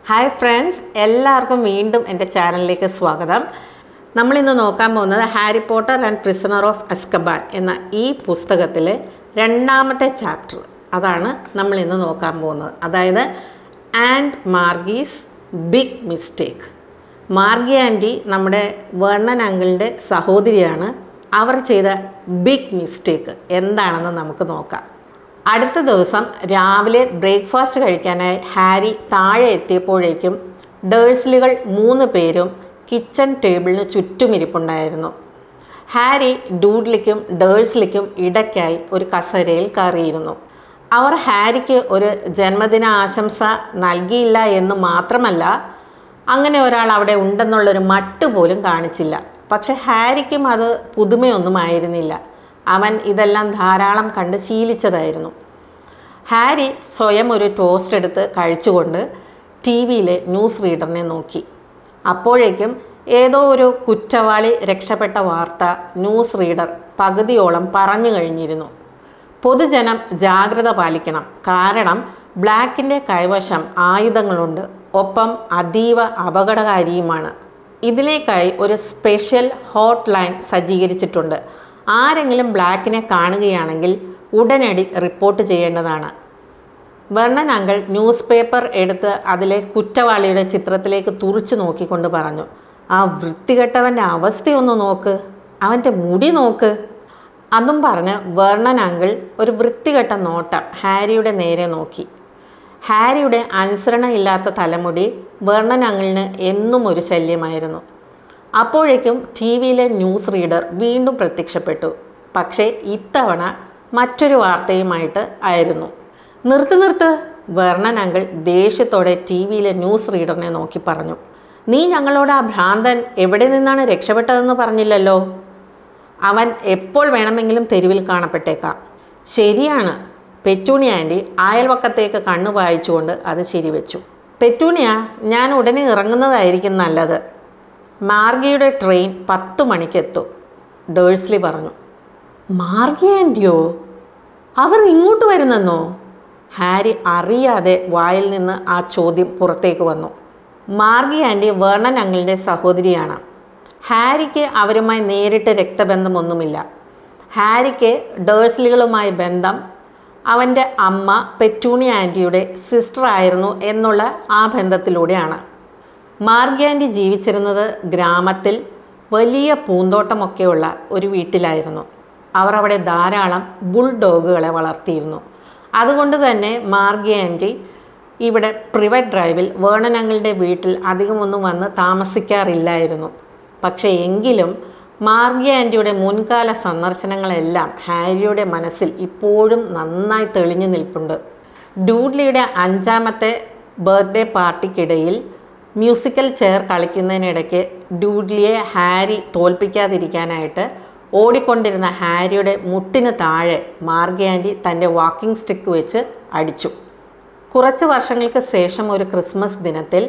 hi friends എല്ലാവർക്കും വീണ്ടും എൻ്റെ ചാനലിലേക്ക് സ്വാഗതം നമ്മളിന്ന് നോക്കാൻ പോകുന്നത് Harry Potter and prisoner of Azkaban എന്ന ഈ പുസ്തകത്തിലെ രണ്ടാമത്തെ ചാപ്റ്റർ അതാണ് നമ്മൾ ഇന്ന് നോക്കാൻ പോകുന്നത് അതായത് and Marge's big mistake Marge aunty നമ്മുടെ വേർണൻ അങ്കിളിൻ്റെ സഹോദരിയാണ് അവർ ചെയ്ത ബിഗ് മിസ്റ്റേക്ക് എന്താണെന്ന് നമുക്ക് നോക്കാം അടുത്ത ദിവസം രാവിലെ ബ്രേക്ക്ഫാസ്റ്റ് കഴിക്കാനായി ഹാരി താഴെ എത്തിയപ്പോഴേക്കും ഡേഴ്സ്ലികൾ മൂന്ന് പേരും കിച്ചൺ ടേബിളിന് ചുറ്റുമിരിപ്പുണ്ടായിരുന്നു ഹാരി ഡൂഡ്ലിക്കും ഡേഴ്സ്ലിക്കും ഇടയ്ക്കായി ഒരു കസേരയിൽ കയറിയിരുന്നു അവർ ഹാരിക്ക് ഒരു ജന്മദിന ആശംസ നൽകിയില്ല എന്ന് മാത്രമല്ല അങ്ങനെ ഒരാൾ അവിടെ ഉണ്ടെന്നുള്ളൊരു മട്ട് പോലും കാണിച്ചില്ല പക്ഷെ ഹാരിക്കും അത് പുതുമയൊന്നും ആയിരുന്നില്ല അവൻ ഇതെല്ലാം ധാരാളം കണ്ട് ശീലിച്ചതായിരുന്നു ഹാരി സ്വയം ഒരു ടോസ്റ്റ് എടുത്ത് കഴിച്ചുകൊണ്ട് ടി വിയിലെ ന്യൂസ് റീഡറിനെ നോക്കി അപ്പോഴേക്കും ഏതോ ഒരു കുറ്റവാളി രക്ഷപ്പെട്ട വാർത്ത ന്യൂസ് റീഡർ പകുതിയോളം പറഞ്ഞു കഴിഞ്ഞിരുന്നു പൊതുജനം ജാഗ്രത പാലിക്കണം കാരണം ബ്ലാക്കിൻ്റെ കൈവശം ആയുധങ്ങളുണ്ട് ഒപ്പം അതീവ അപകടകാരിയുമാണ് ഇതിലേക്കായി ഒരു സ്പെഷ്യൽ ഹോട്ട് ലൈൻ സജ്ജീകരിച്ചിട്ടുണ്ട് ആരെങ്കിലും ബ്ലാക്കിനെ കാണുകയാണെങ്കിൽ ഉടനടി റിപ്പോർട്ട് ചെയ്യേണ്ടതാണ് വെർണൻ അങ്കിൾ ന്യൂസ് പേപ്പർ എടുത്ത് അതിലെ കുറ്റവാളിയുടെ ചിത്രത്തിലേക്ക് തുറിച്ചു നോക്കിക്കൊണ്ട് പറഞ്ഞു ആ വൃത്തികെട്ടവൻ്റെ അവസ്ഥയൊന്ന് നോക്ക് അവൻ്റെ മുടി നോക്ക് അതും പറഞ്ഞ് വെർണൻ അങ്കിൾ ഒരു വൃത്തികെട്ട നോട്ടം ഹാരിയുടെ നേരെ നോക്കി ഹാരിയുടെ അനുസരണയില്ലാത്ത തലമുടി വെർണൻ അങ്കിളിന് എന്നും ഒരു ശല്യമായിരുന്നു അപ്പോഴേക്കും ടി വിയിലെ ന്യൂസ് റീഡർ വീണ്ടും പ്രത്യക്ഷപ്പെട്ടു പക്ഷേ ഇത്തവണ മറ്റൊരു വാർത്തയുമായിട്ട് ആയിരുന്നു നിർത്ത് നിർത്ത് വെർണൻ അങ്കിൾ ദേഷ്യത്തോടെ ടി വിയിലെ ന്യൂസ് റീഡറിനെ നോക്കി പറഞ്ഞു നീ ഞങ്ങളോട് ആ ഭ്രാന്തൻ എവിടെ നിന്നാണ് രക്ഷപ്പെട്ടതെന്ന് പറഞ്ഞില്ലല്ലോ അവൻ എപ്പോൾ വേണമെങ്കിലും തെരുവിൽ കാണപ്പെട്ടേക്കാം ശരിയാണ് പെറ്റൂണിയ ആൻറ്റി അയൽവക്കത്തേക്ക് കണ്ണു വായിച്ചുകൊണ്ട് അത് ശരിവെച്ചു പെറ്റൂണിയ ഞാൻ ഉടനെ ഇറങ്ങുന്നതായിരിക്കും നല്ലത് മാർഗിയുടെ ട്രെയിൻ പത്ത് മണിക്കെത്തും ഡേഴ്സ്ലി പറഞ്ഞു മാർഗി ആൻറ്റിയോ അവർ ഇങ്ങോട്ട് വരുന്നെന്നോ ഹാരി അറിയാതെ വായിൽ നിന്ന് ആ ചോദ്യം പുറത്തേക്ക് വന്നു മാർഗി ആൻറ്റി വേർണൻ അങ്കിളിൻ്റെ സഹോദരിയാണ് ഹാരിക്ക് അവരുമായി നേരിട്ട് രക്തബന്ധമൊന്നുമില്ല ഹാരിക്ക് ഡേഴ്സ്ലികളുമായി ബന്ധം അവൻ്റെ അമ്മ പെറ്റൂണി ആൻറ്റിയുടെ സിസ്റ്റർ ആയിരുന്നു എന്നുള്ള ആ ബന്ധത്തിലൂടെയാണ് മാർഗി ആൻറ്റി ജീവിച്ചിരുന്നത് ഗ്രാമത്തിൽ വലിയ പൂന്തോട്ടമൊക്കെയുള്ള ഒരു വീട്ടിലായിരുന്നു അവർ അവിടെ ധാരാളം ബുൾഡോഗുകളെ വളർത്തിയിരുന്നു അതുകൊണ്ട് തന്നെ മാർഗി ആൻറ്റി ഇവിടെ പ്രിവറ്റ് ഡ്രൈവിൽ വേണനങ്ങളുടെ വീട്ടിൽ അധികമൊന്നും വന്ന് താമസിക്കാറില്ലായിരുന്നു പക്ഷേ എങ്കിലും മാർഗി ആൻറ്റിയുടെ മുൻകാല സന്ദർശനങ്ങളെല്ലാം ഹാരിയുടെ മനസ്സിൽ ഇപ്പോഴും നന്നായി തെളിഞ്ഞു നിൽപ്പുണ്ട് ഡൂഡ്ലിയുടെ അഞ്ചാമത്തെ ബർത്ത്ഡേ പാർട്ടിക്കിടയിൽ മ്യൂസിക്കൽ ചെയർ കളിക്കുന്നതിനിടയ്ക്ക് ഡൂഡ്ലിയെ ഹാരി തോൽപ്പിക്കാതിരിക്കാനായിട്ട് ഓടിക്കൊണ്ടിരുന്ന ഹാരിയുടെ മുട്ടിന് താഴെ മാർഗി ആൻറ്റി തൻ്റെ വാക്കിംഗ് സ്റ്റിക്ക് വെച്ച് അടിച്ചു കുറച്ച് വർഷങ്ങൾക്ക് ശേഷം ഒരു ക്രിസ്മസ് ദിനത്തിൽ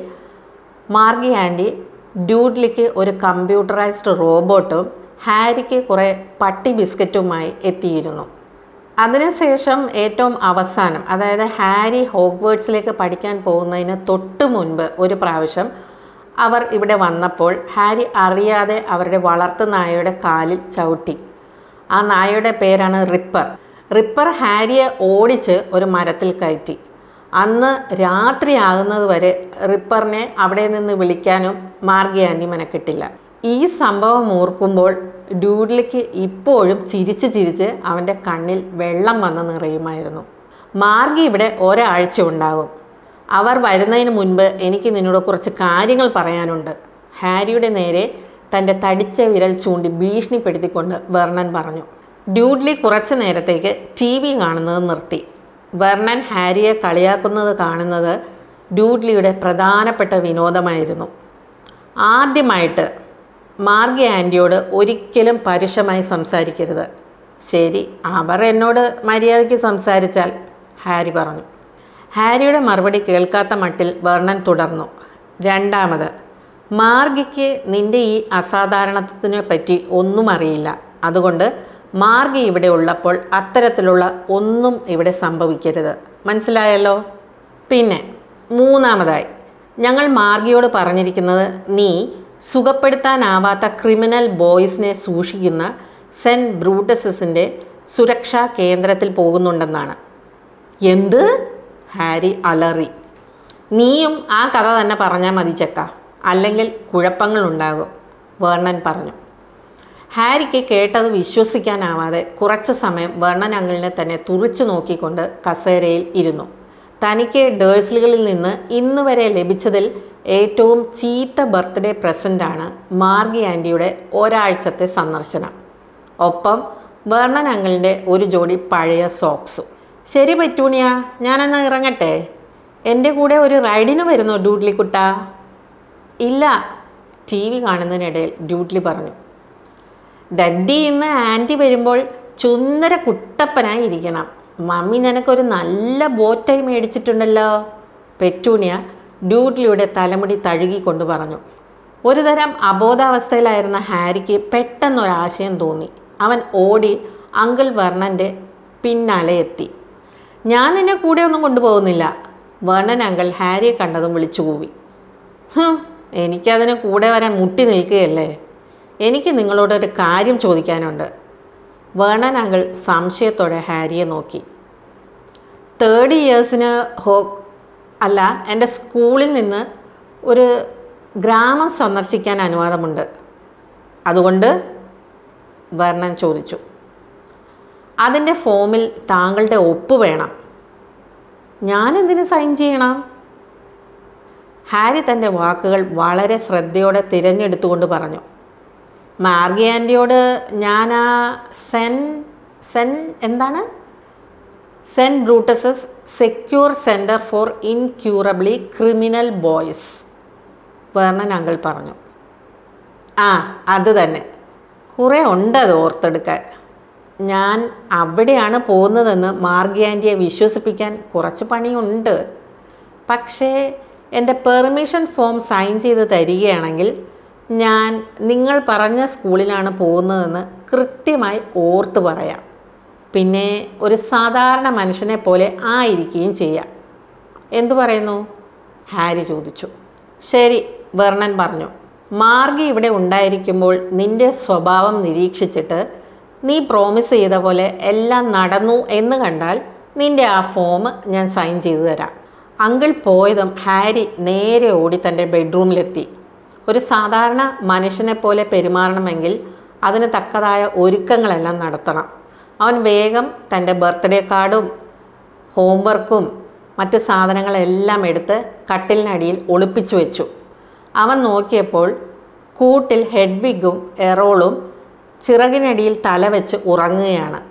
മാർഗി ആൻറ്റി ഡ്യൂഡ്ലിക്ക് ഒരു കമ്പ്യൂട്ടറൈസ്ഡ് റോബോട്ടും ഹാരിക്ക് കുറേ പട്ടി ബിസ്ക്കറ്റുമായി എത്തിയിരുന്നു അതിനുശേഷം ഏറ്റവും അവസാനം അതായത് ഹാരി ഹോഗ്വേർഡ്സിലേക്ക് പഠിക്കാൻ പോകുന്നതിന് തൊട്ട് മുൻപ് ഒരു പ്രാവശ്യം അവർ ഇവിടെ വന്നപ്പോൾ ഹാരി അറിയാതെ അവരുടെ വളർത്തു നായയുടെ കാലിൽ ചവിട്ടി ആ നായയുടെ പേരാണ് റിപ്പർ റിപ്പർ ഹാരിയെ ഓടിച്ച് ഒരു മരത്തിൽ കയറ്റി അന്ന് രാത്രിയാകുന്നത് വരെ റിപ്പറിനെ അവിടെ നിന്ന് വിളിക്കാനും മാർഗി ആൻറ്റി മെനക്കെട്ടില്ല ഈ സംഭവം ഓർക്കുമ്പോൾ ഡ്യൂഡ്ലിക്ക് ഇപ്പോഴും ചിരിച്ച് ചിരിച്ച് അവൻ്റെ കണ്ണിൽ വെള്ളം വന്ന് നിറയുമായിരുന്നു മാർഗി ഇവിടെ ഒരാഴ്ച ഉണ്ടാകും അവർ വരുന്നതിന് മുൻപ് എനിക്ക് നിന്നോട് കുറച്ച് കാര്യങ്ങൾ പറയാനുണ്ട് ഹാരിയുടെ നേരെ തൻ്റെ തടിച്ച വിരൽ ചൂണ്ടി ഭീഷണിപ്പെടുത്തിക്കൊണ്ട് വെർണൻ പറഞ്ഞു ഡ്യൂഡ്ലി കുറച്ച് നേരത്തേക്ക് ടി വി കാണുന്നത് നിർത്തി വെർണൻ ഹാരിയെ കളിയാക്കുന്നത് കാണുന്നത് ഡ്യൂഡ്ലിയുടെ പ്രധാനപ്പെട്ട വിനോദമായിരുന്നു ആദ്യമായിട്ട് മാർഗി ആൻറ്റിയോട് ഒരിക്കലും പരുഷമായി സംസാരിക്കരുത് ശരി അവർ എന്നോട് മര്യാദയ്ക്ക് സംസാരിച്ചാൽ ഹാരി പറഞ്ഞു ഹാരിയുടെ മറുപടി കേൾക്കാത്ത മട്ടിൽ വർണ്ണൻ തുടർന്നു രണ്ടാമത് മാർഗിക്ക് നിൻ്റെ ഈ അസാധാരണത്വത്തിനെ പറ്റി ഒന്നും അറിയില്ല അതുകൊണ്ട് മാർഗി ഇവിടെ ഉള്ളപ്പോൾ അത്തരത്തിലുള്ള ഒന്നും ഇവിടെ സംഭവിക്കരുത് മനസ്സിലായല്ലോ പിന്നെ മൂന്നാമതായി ഞങ്ങൾ മാർഗിയോട് പറഞ്ഞിരിക്കുന്നത് നീ സുഖപ്പെടുത്താനാവാത്ത ക്രിമിനൽ ബോയ്സിനെ സൂക്ഷിക്കുന്ന സെൻറ്റ് ബ്രൂട്ടസസിൻ്റെ സുരക്ഷാ കേന്ദ്രത്തിൽ പോകുന്നുണ്ടെന്നാണ് എന്ത് ഹാരി അലറി നീയും ആ കഥ തന്നെ പറഞ്ഞാൽ മതി ചെക്ക അല്ലെങ്കിൽ കുഴപ്പങ്ങളുണ്ടാകും വേർണൻ പറഞ്ഞു ഹാരിക്ക് കേട്ടത് വിശ്വസിക്കാനാവാതെ കുറച്ച് സമയം വേർണൻ അങ്കിളിനെ തന്നെ തുറിച്ചു നോക്കിക്കൊണ്ട് കസേരയിൽ ഇരുന്നു തനിക്ക് ഡേഴ്സ്ലികളിൽ നിന്ന് ഇന്ന് വരെ ലഭിച്ചതിൽ ഏറ്റവും ചീത്ത ബർത്ത്ഡേ പ്രസൻ്റാണ് മാർഗി ആൻറ്റിയുടെ ഒരാഴ്ചത്തെ സന്ദർശനം ഒപ്പം വേർണൻ അങ്കിളിൻ്റെ ഒരു ജോഡി പഴയ സോക്സും ശരി പറ്റൂണിയ ഞാനെന്നാ ഇറങ്ങട്ടെ എൻ്റെ കൂടെ ഒരു റൈഡിന് വരുന്നോ ഡ്യൂട്ട്ലിക്കുട്ട ഇല്ല ടി വി കാണുന്നതിനിടയിൽ ഡ്യൂട്ട്ലി പറഞ്ഞു ഡഡ്ഡി ഇന്ന് ആൻറ്റി വരുമ്പോൾ ചുന്നര കുട്ടപ്പനായി ഇരിക്കണം മമ്മി നിനക്കൊരു നല്ല ബോറ്റായി മേടിച്ചിട്ടുണ്ടല്ലോ പെറ്റൂണിയ ഡ്യൂട്ട്ലിയുടെ തലമുടി തഴുകിക്കൊണ്ട് പറഞ്ഞു ഒരു തരം അബോധാവസ്ഥയിലായിരുന്ന ഹാരിക്ക് പെട്ടെന്നൊരാശയം തോന്നി അവൻ ഓടി അങ്കിൾ വർണ്ണൻ്റെ പിന്നാലെ എത്തി ഞാൻ നിന്നെ കൂടെ ഒന്നും കൊണ്ടുപോകുന്നില്ല വർണ്ണൻ അങ്കിൾ ഹാരിയെ കണ്ടതും വിളിച്ചു കൂവി ഹും, എനിക്കതിന് കൂടെ വരാൻ മുട്ടി നിൽക്കുകയല്ലേ എനിക്ക് നിങ്ങളോടൊരു കാര്യം ചോദിക്കാനുണ്ട് വേണൻ അങ്കിൾ സംശയത്തോടെ ഹാരിയെ നോക്കി തേർഡ് ഇയേഴ്സിന് ഹോ അല്ല എൻ്റെ സ്കൂളിൽ നിന്ന് ഒരു ഗ്രാമം സന്ദർശിക്കാൻ അനുവാദമുണ്ട് അതുകൊണ്ട് വർണ്ണൻ ചോദിച്ചു അതിൻ്റെ ഫോമിൽ താങ്കളുടെ ഒപ്പ് വേണം ഞാനെന്തിന് സൈൻ ചെയ്യണം ഹാരി തൻ്റെ വാക്കുകൾ വളരെ ശ്രദ്ധയോടെ തിരഞ്ഞെടുത്തുകൊണ്ട് പറഞ്ഞു മാർഗി ആൻറ്റിയോട് ഞാൻ ആ സെൻ സെൻ എന്താണ് St Brutus's secure centre for incurably criminal boys Vernon uncle പറഞ്ഞു ആ അത് തന്നെ കുറേ ഉണ്ട് അത് ഓർത്തെടുക്കാൻ ഞാൻ അവിടെയാണ് പോകുന്നതെന്ന് മാർഗി ആൻറ്റിയെ വിശ്വസിപ്പിക്കാൻ കുറച്ച് പണിയുണ്ട് പക്ഷേ എൻ്റെ പെർമിഷൻ ഫോം സൈൻ ചെയ്ത് തരികയാണെങ്കിൽ ഞാൻ നിങ്ങൾ പറഞ്ഞ സ്കൂളിലാണ് പോകുന്നതെന്ന് കൃത്യമായി ഓർത്ത് പറയാം പിന്നെ ഒരു സാധാരണ മനുഷ്യനെ പോലെ ആയിരിക്കുകയും ചെയ്യാം എന്തു പറയുന്നു ഹാരി ചോദിച്ചു ശരി വെർണൻ പറഞ്ഞു മാർഗി ഇവിടെ ഉണ്ടായിരിക്കുമ്പോൾ നിന്റെ സ്വഭാവം നിരീക്ഷിച്ചിട്ട് നീ പ്രോമിസ് ചെയ്ത പോലെ എല്ലാം നടന്നു എന്ന് കണ്ടാൽ നിന്റെ ആ ഫോം ഞാൻ സൈൻ ചെയ്തു തരാം അങ്കിൾ പോയതും ഹാരി നേരെ ഓടി തൻ്റെ ബെഡ്റൂമിലെത്തി ഒരു സാധാരണ മനുഷ്യനെ പോലെ പെരുമാറണമെങ്കിൽ അതിന് തക്കതായ ഒരുക്കങ്ങളെല്ലാം നടത്തണം അവൻ വേഗം തൻ്റെ ബർത്ത്ഡേ കാർഡും ഹോംവർക്കും മറ്റ് സാധനങ്ങളെല്ലാം എടുത്ത് കട്ടിലിനടിയിൽ ഒളിപ്പിച്ചു വെച്ചു അവൻ നോക്കിയപ്പോൾ കൂട്ടിൽ ഹെഡ്വിഗും എറോളും ചിറകിനടിയിൽ തല വെച്ച് ഉറങ്ങുകയാണ്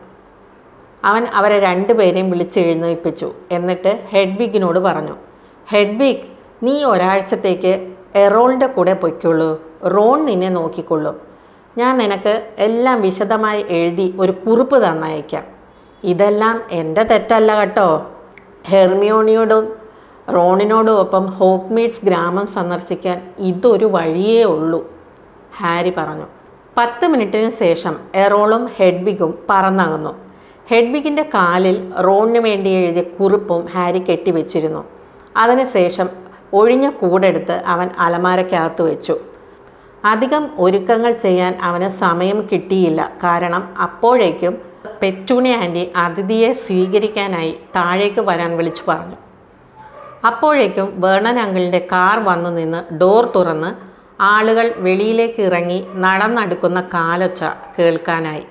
അവൻ അവരെ രണ്ടുപേരെയും വിളിച്ചെഴുന്നേൽപ്പിച്ചു എന്നിട്ട് ഹെഡ്വിഗിനോട് പറഞ്ഞു ഹെഡ്വിഗ് നീ ഒരാഴ്ചത്തേക്ക് എറോളിൻ്റെ കൂടെ പൊയ്ക്കുള്ളൂ റോൺ നിന്നെ നോക്കിക്കൊള്ളും ഞാൻ നിനക്ക് എല്ലാം വിശദമായി എഴുതി ഒരു കുറിപ്പ് തന്നയക്കാം ഇതെല്ലാം എൻ്റെ തെറ്റല്ല കേട്ടോ ഹെർമിയോണിയോടും റോണിനോടും ഒപ്പം ഹോക്മീഡ്സ് ഗ്രാമം സന്ദർശിക്കാൻ ഇതൊരു വഴിയേ ഉള്ളൂ ഹാരി പറഞ്ഞു പത്ത് മിനിറ്റിന് ശേഷം എറോളും ഹെഡ്വിഗും പറന്നകന്നു ഹെഡ്വിഗിൻ്റെ കാലിൽ റോണിന് വേണ്ടി എഴുതിയ കുറിപ്പും ഹാരി കെട്ടിവെച്ചിരുന്നു അതിനുശേഷം ഒഴിഞ്ഞ കൂടെടുത്ത് അവൻ അലമാരയ്ക്കകത്ത് വെച്ചു അധികം ഒരുക്കങ്ങൾ ചെയ്യാൻ അവന് സമയം കിട്ടിയില്ല കാരണം അപ്പോഴേക്കും പെറ്റൂണി ആൻറ്റി അതിഥിയെ സ്വീകരിക്കാനായി താഴേക്ക് വരാൻ വിളിച്ചു പറഞ്ഞു അപ്പോഴേക്കും വേണൻ അങ്കിളിൻ്റെ കാർ വന്നു നിന്ന് ഡോർ തുറന്ന് ആളുകൾ വെളിയിലേക്ക് ഇറങ്ങി നടന്നടുക്കുന്ന കാലൊച്ച കേൾക്കാനായി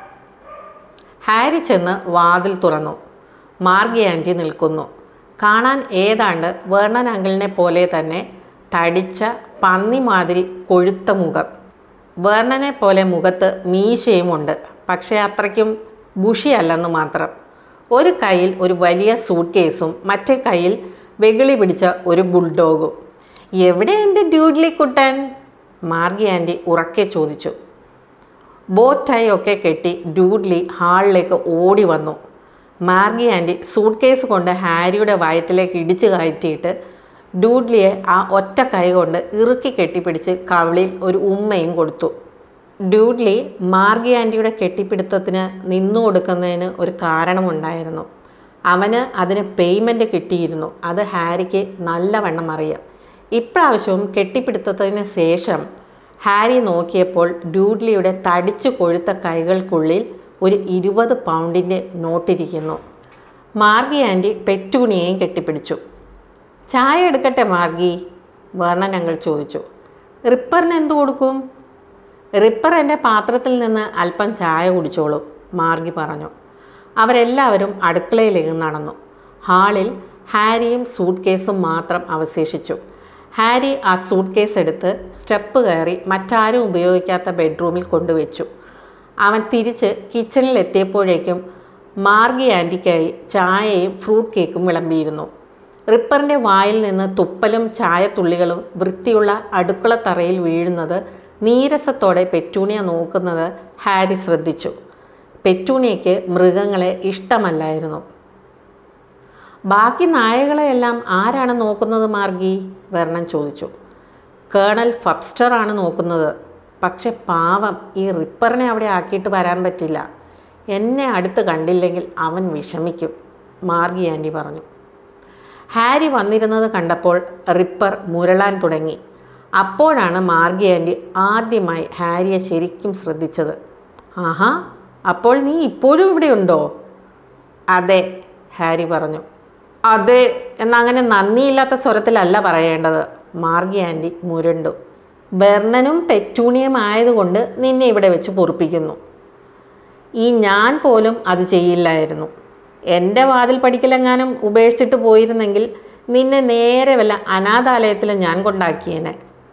ഹാരി ചെന്ന് വാതിൽ തുറന്നു മാർഗി ആൻറ്റി നിൽക്കുന്നു കാണാൻ ഏതാണ്ട് വേർണൻ അങ്കിളിനെ പോലെ തന്നെ തടിച്ച പന്നി മാതിരി കൊഴുത്ത മുഖം വേർണനെ പോലെ മുഖത്ത് മീശയുമുണ്ട് പക്ഷേ അത്രയ്ക്കും ബുഷിയല്ലെന്ന് മാത്രം ഒരു കയ്യിൽ ഒരു വലിയ സൂട്ട് കേസും മറ്റേ കയ്യിൽ വെകിളി പിടിച്ച ഒരു ബുൾഡോഗും എവിടെ എൻ്റെ ഡ്യൂഡ്ലി കുട്ടൻ മാർഗി ആൻറ്റി ഉറക്കെ ചോദിച്ചു ബോറ്റായി ഒക്കെ കെട്ടി ഡ്യൂഡ്ലി ഹാളിലേക്ക് ഓടി വന്നു മാർഗി ആൻറ്റി സൂട്ട് കേസ് കൊണ്ട് ഹാരിയുടെ വയറ്റിലേക്ക് ഇടിച്ചു കയറ്റിയിട്ട് ഡൂഡ്ലിയെ ആ ഒറ്റ കൈ കൊണ്ട് ഇറുക്കി കെട്ടിപ്പിടിച്ച് കവിളിൽ ഒരു ഉമ്മയും കൊടുത്തു ഡ്യൂഡ്ലി മാർഗി ആൻറ്റിയുടെ കെട്ടിപ്പിടുത്തത്തിന് നിന്നു കൊടുക്കുന്നതിന് ഒരു കാരണമുണ്ടായിരുന്നു അവന് അതിന് പേയ്മെൻറ്റ് കിട്ടിയിരുന്നു അത് ഹാരിക്ക് നല്ലവണ്ണം അറിയാം ഇപ്രാവശ്യവും കെട്ടിപ്പിടുത്തതിന് ശേഷം ഹാരി നോക്കിയപ്പോൾ ഡ്യൂഡ്ലിയുടെ തടിച്ചു കൊഴുത്ത കൈകൾക്കുള്ളിൽ ഒരു ഇരുപത് പൗണ്ടിൻ്റെ നോട്ടിരിക്കുന്നു മാർഗി ആൻറ്റി പെറ്റൂണിയെയും കെട്ടിപ്പിടിച്ചു ചായ എടുക്കട്ടെ മാർഗി വേർണൻ അങ്കിൾ ചോദിച്ചു റിപ്പറിന് എന്തു കൊടുക്കും റിപ്പർ എൻ്റെ പാത്രത്തിൽ നിന്ന് അല്പം ചായ കുടിച്ചോളും മാർഗി പറഞ്ഞു അവരെല്ലാവരും അടുക്കളയിലേക്ക് നടന്നു ഹാളിൽ ഹാരിയും സൂട്ട് കേസും മാത്രം അവശേഷിച്ചു ഹാരി ആ സൂട്ട് കേസ് എടുത്ത് സ്റ്റെപ്പ് കയറി മറ്റാരും ഉപയോഗിക്കാത്ത ബെഡ്റൂമിൽ കൊണ്ടുവച്ചു അവൻ തിരിച്ച് കിച്ചണിൽ എത്തിയപ്പോഴേക്കും മാർഗി ആൻറ്റിക്കായി ചായയും ഫ്രൂട്ട് കേക്കും വിളമ്പിയിരുന്നു റിപ്പറിൻ്റെ വായിൽ നിന്ന് തുപ്പലും ചായത്തുള്ളികളും വൃത്തിയുള്ള അടുക്കള തറയിൽ വീഴുന്നത് നീരസത്തോടെ പെറ്റൂണിയ നോക്കുന്നത് ഹാരി ശ്രദ്ധിച്ചു പെറ്റൂണിയയ്ക്ക് മൃഗങ്ങളെ ഇഷ്ടമല്ലായിരുന്നു ബാക്കി നായകളെയെല്ലാം ആരാണ് നോക്കുന്നത് മാർഗി വെർണൻ ചോദിച്ചു കേണൽ ഫബ്സ്റ്റർ ആണ് നോക്കുന്നത് പക്ഷെ പാവം ഈ റിപ്പറിനെ അവിടെ ആക്കിയിട്ട് വരാൻ പറ്റില്ല എന്നെ അടുത്ത് കണ്ടില്ലെങ്കിൽ അവൻ വിഷമിക്കും മാർഗി ആൻറ്റി പറഞ്ഞു ഹാരി വന്നിരുന്നത് കണ്ടപ്പോൾ റിപ്പർ മുരളാൻ തുടങ്ങി അപ്പോഴാണ് മാർഗി ആൻറ്റി ആദ്യമായി ഹാരിയെ ശരിക്കും ശ്രദ്ധിച്ചത് ആഹാ അപ്പോൾ നീ ഇപ്പോഴും ഇവിടെയുണ്ടോ അതെ ഹാരി പറഞ്ഞു അതെ എന്നങ്ങനെ നന്ദിയില്ലാത്ത സ്വരത്തിലല്ല പറയേണ്ടത് മാർഗി ആൻറ്റി മുരണ്ടു ബെർണനും പെറ്റൂണിയും ആയതുകൊണ്ട് നിന്നെ ഇവിടെ വെച്ച് പൊറുപ്പിക്കുന്നു ഈ ഞാൻ പോലും അത് ചെയ്യില്ലായിരുന്നു എൻ്റെ വാതിൽ പഠിക്കലെങ്ങാനും ഉപേക്ഷിച്ചിട്ട് പോയിരുന്നെങ്കിൽ നിന്നെ നേരെ വല്ല അനാഥാലയത്തിൽ ഞാൻ കൊണ്ടാക്കിയേനെ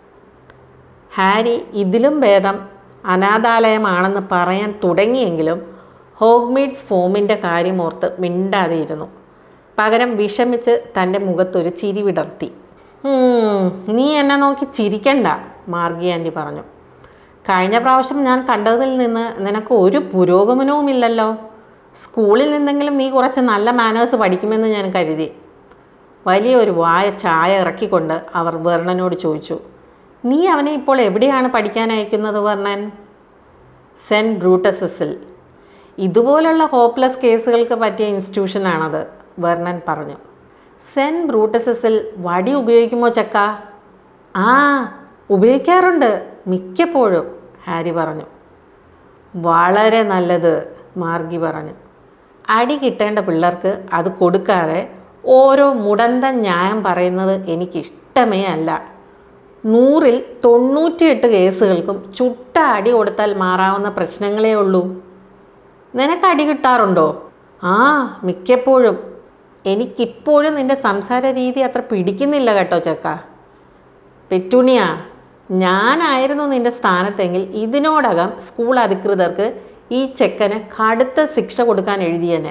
ഹാരി ഇതിലും ഭേദം അനാഥാലയമാണെന്ന് പറയാൻ തുടങ്ങിയെങ്കിലും ഹോഗ്മീഡ്സ് ഫോമിൻ്റെ കാര്യമോർത്ത് മിണ്ടാതെയിരുന്നു പകരം വിഷമിച്ച് തൻ്റെ മുഖത്തൊരു ചിരി വിടർത്തി "ഉം, നീ എന്നെ നോക്കി ചിരിക്കണ്ട മാർഗി ആൻറ്റി പറഞ്ഞു കഴിഞ്ഞ പ്രാവശ്യം ഞാൻ കണ്ടതിൽ നിന്ന് നിനക്ക് ഒരു പുരോഗമനവുമില്ലല്ലോ സ്കൂളിൽ നിന്നെങ്കിലും നീ കുറച്ച് നല്ല മാനേഴ്സ് പഠിക്കുമെന്ന് ഞാൻ കരുതി വലിയൊരു വായ ചായ ഇറക്കിക്കൊണ്ട് അവർ വർണ്ണനോട് ചോദിച്ചു നീ അവനെ ഇപ്പോൾ എവിടെയാണ് പഠിക്കാൻ അയക്കുന്നത് വർണ്ണൻ സെൻറ്റ് ബ്രൂട്ടസസിൽ ഇതുപോലുള്ള ഹോപ്പ്ലെസ് കേസുകൾക്ക് പറ്റിയ ഇൻസ്റ്റിറ്റ്യൂഷനാണത് വർണ്ണൻ പറഞ്ഞു സെൻറ്റ് ബ്രൂട്ടസസിൽ വടി ഉപയോഗിക്കുമോ ചക്ക ആ ഉപയോഗിക്കാറുണ്ട് മിക്കപ്പോഴും ഹാരി പറഞ്ഞു വളരെ നല്ലത് മാർഗി പറഞ്ഞു അടി കിട്ടേണ്ട പിള്ളേർക്ക് അത് കൊടുക്കാതെ ഓരോ മുടന്തൻ ന്യായം പറയുന്നത് എനിക്കിഷ്ടമേ അല്ല നൂറിൽ തൊണ്ണൂറ്റിയെട്ട് കേസുകൾക്കും ചുട്ട അടി കൊടുത്താൽ മാറാവുന്ന പ്രശ്നങ്ങളേ ഉള്ളൂ നിനക്ക് അടി കിട്ടാറുണ്ടോ ആ മിക്കപ്പോഴും എനിക്കിപ്പോഴും നിൻ്റെ സംസാര രീതി അത്ര പിടിക്കുന്നില്ല കേട്ടോ ചക്ക പെറ്റുണിയ ഞാനായിരുന്നു നിന്റെ സ്ഥാനത്തെങ്കിൽ ഇതിനോടകം സ്കൂൾ അധികൃതർക്ക് ഈ ചെക്കന് കടുത്ത ശിക്ഷ കൊടുക്കാൻ എഴുതിയനെ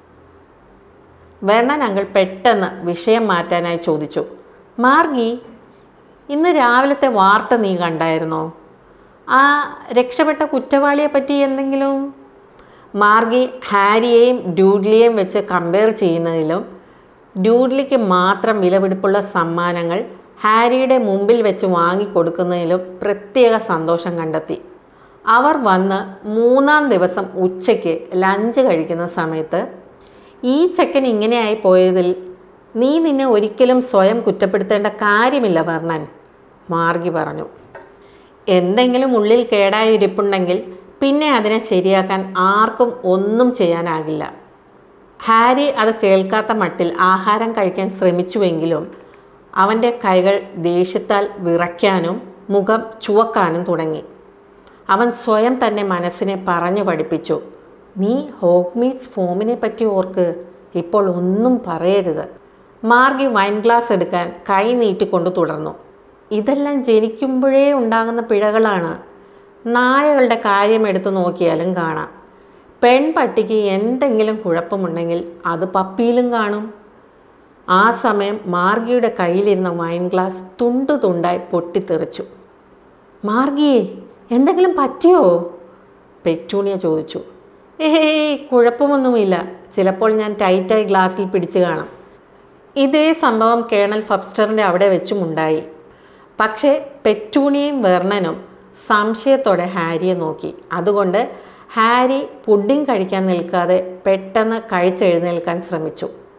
വേണൻ അങ്കിൾ പെട്ടെന്ന് വിഷയം മാറ്റാനായി ചോദിച്ചു മാർഗി ഇന്ന് രാവിലത്തെ വാർത്ത നീ കണ്ടായിരുന്നോ ആ രക്ഷപ്പെട്ട കുറ്റവാളിയെ പറ്റി എന്തെങ്കിലും മാർഗി ഹാരിയെയും ഡ്യൂഡ്ലിയെയും വെച്ച് കമ്പയർ ചെയ്യുന്നതിലും ഡ്യൂഡ്ലിക്ക് മാത്രം വിലപിടിപ്പുള്ള സമ്മാനങ്ങൾ ഹാരിയുടെ മുമ്പിൽ വെച്ച് വാങ്ങിക്കൊടുക്കുന്നതിലും പ്രത്യേക സന്തോഷം കണ്ടെത്തി അവർ വന്ന് മൂന്നാം ദിവസം ഉച്ചയ്ക്ക് ലഞ്ച് കഴിക്കുന്ന സമയത്ത് ഈ ചെക്കൻ ഇങ്ങനെയായി പോയതിൽ നീ നിന്നെ ഒരിക്കലും സ്വയം കുറ്റപ്പെടുത്തേണ്ട കാര്യമില്ല വർണ്ണൻ മാർഗി പറഞ്ഞു എന്തെങ്കിലും ഉള്ളിൽ കേടായി ഇരിപ്പുണ്ടെങ്കിൽ പിന്നെ അതിനെ ശരിയാക്കാൻ ആർക്കും ഒന്നും ചെയ്യാനാകില്ല ഹാരി അത് കേൾക്കാത്ത മട്ടിൽ ആഹാരം കഴിക്കാൻ ശ്രമിച്ചുവെങ്കിലും അവൻ്റെ കൈകൾ ദേഷ്യത്താൽ വിറയ്ക്കാനും മുഖം ചുവക്കാനും തുടങ്ങി അവൻ സ്വയം തന്നെ മനസ്സിനെ പറഞ്ഞു പഠിപ്പിച്ചു നീ ഹോഗ്മീറ്റ്സ് ഫോമിനെ പറ്റി ഓർക്ക് ഇപ്പോൾ ഒന്നും പറയരുത് മാർഗി വൈൻ ഗ്ലാസ് എടുക്കാൻ കൈ നീട്ടിക്കൊണ്ട് തുടർന്നു ഇതെല്ലാം ജനിക്കുമ്പോഴേ ഉണ്ടാകുന്ന പിഴകളാണ് നായകളുടെ കാര്യം എടുത്തു നോക്കിയാലും കാണാം പെൺപട്ടിക്ക് എന്തെങ്കിലും കുഴപ്പമുണ്ടെങ്കിൽ അത് പപ്പിയിലും കാണും ആ സമയം മാർഗിയുടെ കയ്യിലിരുന്ന വൈൻ ഗ്ലാസ് തുണ്ടു തുണ്ടായി പൊട്ടിത്തെറിച്ചു മാർഗിയെ എന്തെങ്കിലും പറ്റിയോ പെറ്റൂണിയ ചോദിച്ചു ഏയ് കുഴപ്പമൊന്നുമില്ല ചിലപ്പോൾ ഞാൻ ടൈറ്റായി ഗ്ലാസ്സിൽ പിടിച്ചു കാണാം ഇതേ സംഭവം കേണൽ ഫബ്സ്റ്ററിൻ്റെ അവിടെ വെച്ചും ഉണ്ടായി പക്ഷേ പെറ്റൂണിയും വെർണനും സംശയത്തോടെ ഹാരിയെ നോക്കി അതുകൊണ്ട് ഹാരി പുഡിംഗ് കഴിക്കാൻ നിൽക്കാതെ പെട്ടെന്ന് കഴിച്ചെഴുന്നേൽക്കാൻ ശ്രമിച്ചു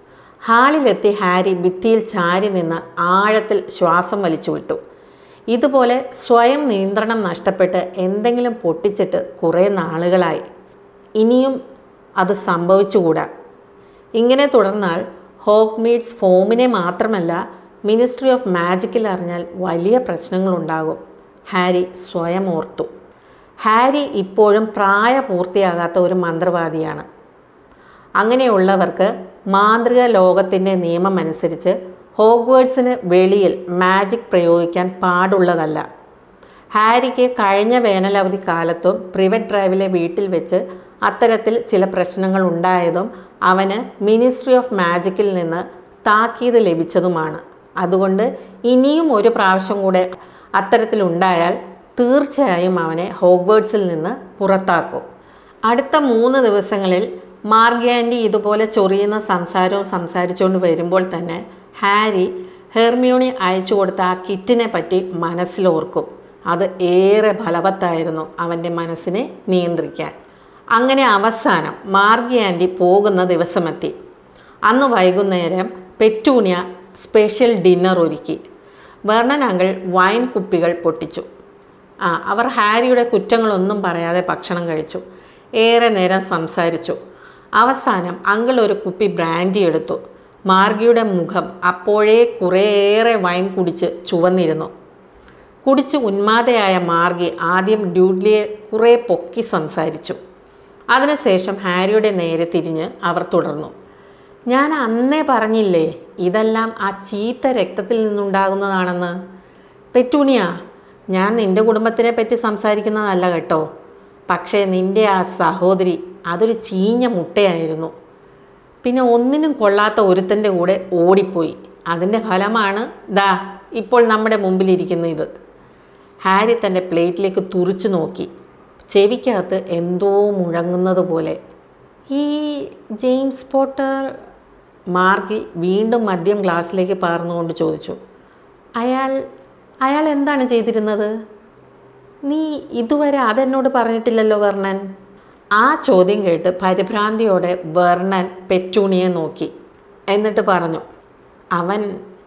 ഹാളിലെത്തി ഹാരി ഭിത്തിയിൽ ചാരി നിന്ന് ആഴത്തിൽ ശ്വാസം വലിച്ചു വിട്ടു ഇതുപോലെ സ്വയം നിയന്ത്രണം നഷ്ടപ്പെട്ട് എന്തെങ്കിലും പൊട്ടിച്ചിട്ട് കുറേ നാളുകളായി ഇനിയും അത് സംഭവിച്ചുകൂടാ ഇങ്ങനെ തുടർന്നാൽ ഹോക്ക് മീഡ്സ് ഫോമിനെ മാത്രമല്ല മിനിസ്ട്രി ഓഫ് മാജിക്കിൽ അറിഞ്ഞാൽ വലിയ പ്രശ്നങ്ങളുണ്ടാകും ഹാരി സ്വയം ഓർത്തു ഹാരി ഇപ്പോഴും പ്രായപൂർത്തിയാകാത്ത ഒരു മന്ത്രവാദിയാണ് അങ്ങനെയുള്ളവർക്ക് മാന്ത്രിക ലോകത്തിൻ്റെ നിയമം അനുസരിച്ച് ഹോഗ്വേർഡ്സിന് വെളിയിൽ മാജിക് പ്രയോഗിക്കാൻ പാടുള്ളതല്ല ഹാരിക്ക് കഴിഞ്ഞ വേനലവധി കാലത്തും പ്രിവറ്റ് ഡ്രൈവിലെ വീട്ടിൽ വെച്ച് അത്തരത്തിൽ ചില പ്രശ്നങ്ങൾ ഉണ്ടായതും അവന് മിനിസ്ട്രി ഓഫ് മാജിക്കിൽ നിന്ന് താക്കീത് ലഭിച്ചതുമാണ് അതുകൊണ്ട് ഇനിയും ഒരു പ്രാവശ്യം കൂടെ അത്തരത്തിലുണ്ടായാൽ തീർച്ചയായും അവനെ ഹോഗ്വേർഡ്സിൽ നിന്ന് പുറത്താക്കും അടുത്ത മൂന്ന് ദിവസങ്ങളിൽ മാർഗാൻഡി ഇതുപോലെ ചൊറിയുന്ന സംസാരവും സംസാരിച്ചുകൊണ്ട് വരുമ്പോൾ തന്നെ ഹാരി ഹെർമിയോണി അയച്ചു കൊടുത്ത ആ കിറ്റിനെ പറ്റി മനസ്സിലോർക്കും അത് ഏറെ ഫലവത്തായിരുന്നു അവൻ്റെ മനസ്സിനെ നിയന്ത്രിക്കാൻ അങ്ങനെ അവസാനം മാർഗി ആൻറ്റി പോകുന്ന ദിവസമെത്തി അന്ന് വൈകുന്നേരം പെറ്റൂണിയ സ്പെഷ്യൽ ഡിന്നർ ഒരുക്കി വെർണൻ അങ്കിൾ വൈൻ കുപ്പികൾ പൊട്ടിച്ചു ആ അവർ ഹാരിയുടെ കുറ്റങ്ങളൊന്നും പറയാതെ ഭക്ഷണം കഴിച്ചു ഏറെ നേരം സംസാരിച്ചു അവസാനം അങ്കിൾ ഒരു കുപ്പി ബ്രാൻഡി എടുത്തു മാർഗിയുടെ മുഖം അപ്പോഴേ കുറേയേറെ വൈൻ കുടിച്ച് ചുവന്നിരുന്നു കുടിച്ച് ഉന്മാദയായ മാർഗി ആദ്യം ഡ്യൂഡ്ലിയെ കുറേ പൊക്കി സംസാരിച്ചു അതിനുശേഷം ഹാരിയുടെ നേരെ തിരിഞ്ഞ് അവർ തുടർന്നു ഞാൻ അന്നേ പറഞ്ഞില്ലേ ഇതെല്ലാം ആ ചീത്ത രക്തത്തിൽ നിന്നുണ്ടാകുന്നതാണെന്ന് പെറ്റൂണിയ ഞാൻ നിൻ്റെ കുടുംബത്തിനെ പറ്റി സംസാരിക്കുന്നതല്ല കേട്ടോ പക്ഷേ നിൻ്റെ ആ സഹോദരി അതൊരു ചീഞ്ഞ മുട്ടയായിരുന്നു പിന്നെ ഒന്നിനും കൊള്ളാത്ത ഒരുത്തൻ്റെ കൂടെ ഓടിപ്പോയി അതിൻ്റെ ഫലമാണ് ദാ ഇപ്പോൾ നമ്മുടെ മുമ്പിലിരിക്കുന്ന ഇത് ഹാരി തൻ്റെ പ്ലേറ്റിലേക്ക് തുറിച്ചു നോക്കി ചെവിക്കകത്ത് എന്തോ മുഴങ്ങുന്നത് പോലെ ഈ ജെയിംസ് പോട്ടർ മാർഗി വീണ്ടും മദ്യം ഗ്ലാസ്സിലേക്ക് പകർന്നുകൊണ്ട് ചോദിച്ചു അയാൾ അയാൾ എന്താണ് ചെയ്തിരുന്നത് നീ ഇതുവരെ അതെന്നോട് പറഞ്ഞിട്ടില്ലല്ലോ വർണ്ണൻ ആ ചോദ്യം കേട്ട് പരിഭ്രാന്തിയോടെ വർണ്ണൻ പെറ്റൂണിയെ നോക്കി എന്നിട്ട് പറഞ്ഞു അവൻ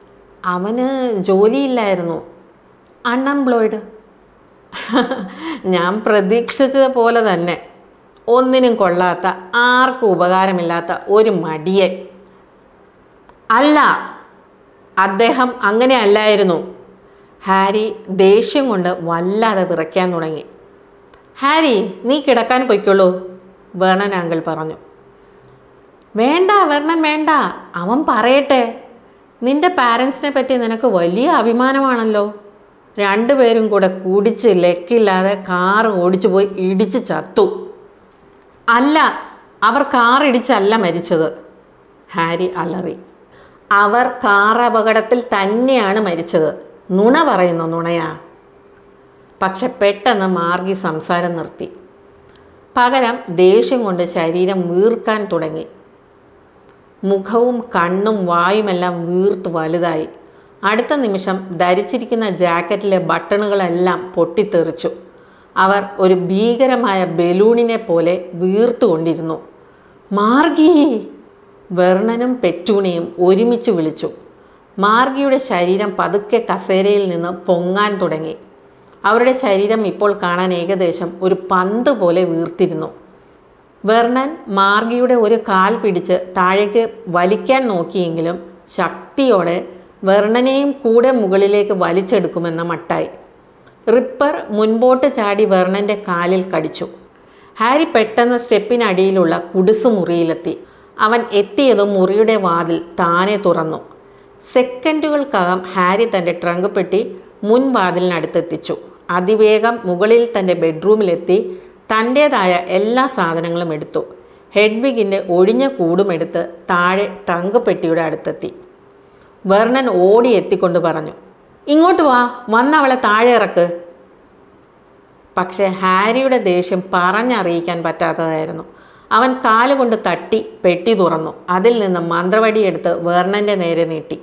അവന് ജോലിയില്ലായിരുന്നു അൺഎംപ്ലോയിഡ് ഞാൻ പ്രതീക്ഷിച്ചത് പോലെ തന്നെ ഒന്നിനും കൊള്ളാത്ത ആർക്കും ഉപകാരമില്ലാത്ത ഒരു മടിയെ അല്ല അദ്ദേഹം അങ്ങനെ അല്ലായിരുന്നു ഹാരി ദേഷ്യം കൊണ്ട് വല്ലാതെ വിറയ്ക്കാൻ തുടങ്ങി ഹാരി നീ കിടക്കാൻ പൊയ്ക്കുള്ളൂ വേർണൻ അങ്കിൾ പറഞ്ഞു വേണ്ട വെർണൻ വേണ്ട അവൻ പറയട്ടെ നിന്റെ പാരൻസിനെ പറ്റി നിനക്ക് വലിയ അഭിമാനമാണല്ലോ രണ്ടുപേരും കൂടെ കുടിച്ച് ലക്കില്ലാതെ കാറ് ഓടിച്ചു പോയി ഇടിച്ച് ചത്തു അല്ല അവർ കാർ ഇടിച്ചല്ല മരിച്ചത് ഹാരി അലറി അവർ കാർ അപകടത്തിൽ തന്നെയാണ് മരിച്ചത് നുണ പറയുന്നു നുണയാ പക്ഷെ പെട്ടെന്ന് മാർഗി സംസാരം നിർത്തി പകരം ദേഷ്യം കൊണ്ട് ശരീരം വീർക്കാൻ തുടങ്ങി മുഖവും കണ്ണും വായുമെല്ലാം വീർത്ത് വലുതായി അടുത്ത നിമിഷം ധരിച്ചിരിക്കുന്ന ജാക്കറ്റിലെ ബട്ടണുകളെല്ലാം പൊട്ടിത്തെറിച്ചു അവർ ഒരു ഭീകരമായ ബലൂണിനെ പോലെ വീർത്തുകൊണ്ടിരുന്നു മാർഗി വെർണനും പെറ്റൂണിയും ഒരുമിച്ച് വിളിച്ചു മാർഗിയുടെ ശരീരം പതുക്കെ കസേരയിൽ നിന്ന് പൊങ്ങാൻ തുടങ്ങി അവരുടെ ശരീരം ഇപ്പോൾ കാണാൻ ഏകദേശം ഒരു പന്ത് പോലെ വീർത്തിരുന്നു വെർണൻ മാർഗിയുടെ ഒരു കാൽ പിടിച്ച് താഴേക്ക് വലിക്കാൻ നോക്കിയെങ്കിലും ശക്തിയോടെ വെർണനെയും കൂടെ മുകളിലേക്ക് വലിച്ചെടുക്കുമെന്ന മട്ടായി റിപ്പർ മുൻപോട്ട് ചാടി വെർണൻ്റെ കാലിൽ കടിച്ചു ഹാരി പെട്ടെന്ന് സ്റ്റെപ്പിനടിയിലുള്ള കുടിസ് മുറിയിലെത്തി അവൻ എത്തിയതും മുറിയുടെ വാതിൽ താനെ തുറന്നു സെക്കൻഡുകൾക്കകം ഹാരി തൻ്റെ ട്രങ്ക് പെട്ടി മുൻവാതിലിനടുത്തെത്തിച്ചു അതിവേഗം മുകളിൽ തൻ്റെ ബെഡ്റൂമിലെത്തി തൻ്റേതായ എല്ലാ സാധനങ്ങളും എടുത്തു ഹെഡ്വിഗിൻ്റെ ഒഴിഞ്ഞ കൂടുമെടുത്ത് താഴെ ട്രങ്ക് പെട്ടിയുടെ അടുത്തെത്തി വെർണൻ ഓടി എത്തിക്കൊണ്ട് പറഞ്ഞു ഇങ്ങോട്ട് വാ വന്നവളെ താഴെ ഇറക്ക് പക്ഷേ ഹാരിയുടെ ദേഷ്യം പറഞ്ഞറിയിക്കാൻ പറ്റാത്തതായിരുന്നു അവൻ കാലുകൊണ്ട് തട്ടി പെട്ടി തുറന്നു അതിൽ നിന്ന് മന്ത്രവടിയെടുത്ത് വേർണൻ്റെ നേരെ നീട്ടി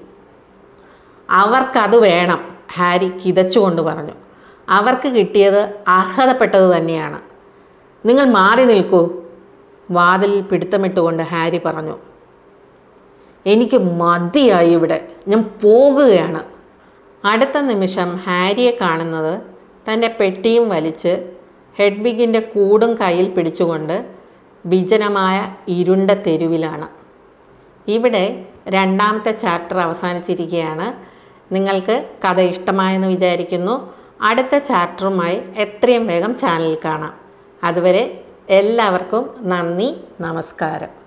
അവർക്കത് വേണം ഹാരി കിതച്ചുകൊണ്ട് പറഞ്ഞു അവർക്ക് കിട്ടിയത് അർഹതപ്പെട്ടത് തന്നെയാണ് നിങ്ങൾ മാറി നിൽക്കൂ വാതിൽ പിടുത്തമിട്ടുകൊണ്ട് ഹാരി പറഞ്ഞു എനിക്ക് മതിയായി ഇവിടെ ഞാൻ പോകുകയാണ് അടുത്ത നിമിഷം ഹാരിയെ കാണുന്നത് തൻ്റെ പെട്ടിയും വലിച്ച് ഹെഡ്ബിഗിൻ്റെ കൂടും കയ്യിൽ പിടിച്ചുകൊണ്ട് വിജനമായ ഇരുണ്ട തെരുവിലാണ് ഇവിടെ രണ്ടാമത്തെ ചാപ്റ്റർ അവസാനിച്ചിരിക്കുകയാണ് നിങ്ങൾക്ക് കഥ ഇഷ്ടമായെന്ന് വിചാരിക്കുന്നു അടുത്ത ചാപ്റ്ററുമായി എത്രയും വേഗം ചാനൽ കാണാം അതുവരെ എല്ലാവർക്കും നന്ദി നമസ്കാരം